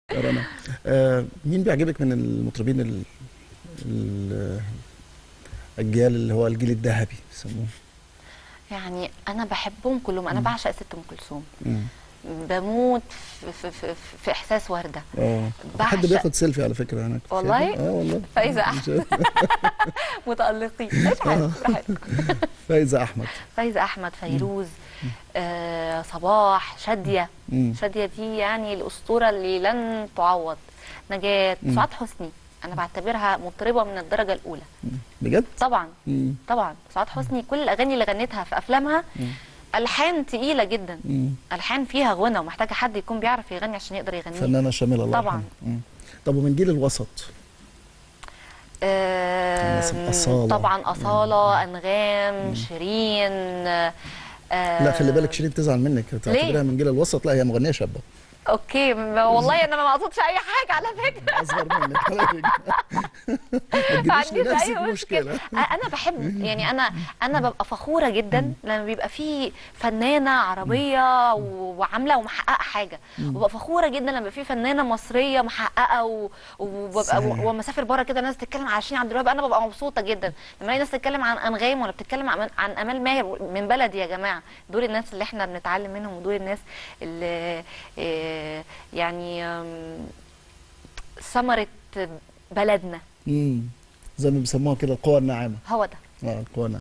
رنا آه مين بيعجبك من المطربين ال... ال... الجيال اللي هو الجيل الذهبي يسموه يعني انا بحبهم كلهم انا بعشق ست ام كلثوم مم. بموت في, في, في, في احساس ورده اه حد بعشق- بياخد سيلفي على فكره هناك والله؟ اه والله فايزة أحمد. متالقين مش عارف براحتكم. فايزه احمد فايزه احمد فيروز آه صباح شاديه مم. شاديه دي يعني الاسطوره اللي لن تعوض نجاة مم. سعاد حسني انا بعتبرها مطربه من الدرجه الاولى بجد طبعا مم. طبعا سعاد حسني كل الاغاني اللي غنتها في افلامها مم. الحان تقيله جدا مم. الحان فيها غنى ومحتاجه حد يكون بيعرف يغني عشان يقدر يغنيها فنانه شامله الله طبعاً. يرحمها. مم. طب ومن جيل الوسط الناس آم، الأصالة. طبعا أصالة أنغام شيرين آه، لا خلي بالك شيرين تزعل منك تعتبرها من جيل الوسط لا هي مغنيه شابه اوكي ما- والله انا ما اقصدش اي حاجه على فكره اصغر منك على فكره ما ما تجيبيش عنديش اي لنفسك مشكله مشكله انا بحب يعني انا انا ببقى فخوره جدا لما بيبقى في فنانه عربيه و- وعامله ومحققه حاجه وببقى فخوره جدا لما في فنانه مصريه محققه و- وببقى صحيح. وما اسافر بره كده ناس تتكلم على شيرين عبد الوهاب انا ببقى مبسوطه جدا لما الاقي ناس تتكلم عن انغام ولا بتتكلم عن عن امال ماهر من بلدي يا جماعه دول الناس اللي احنا بنتعلم منهم ودول الناس اللي آه، يعني آم، ثمره بلدنا مم. زي ما بيسموها كده القوى الناعمه هو ده اه القوى الناعمه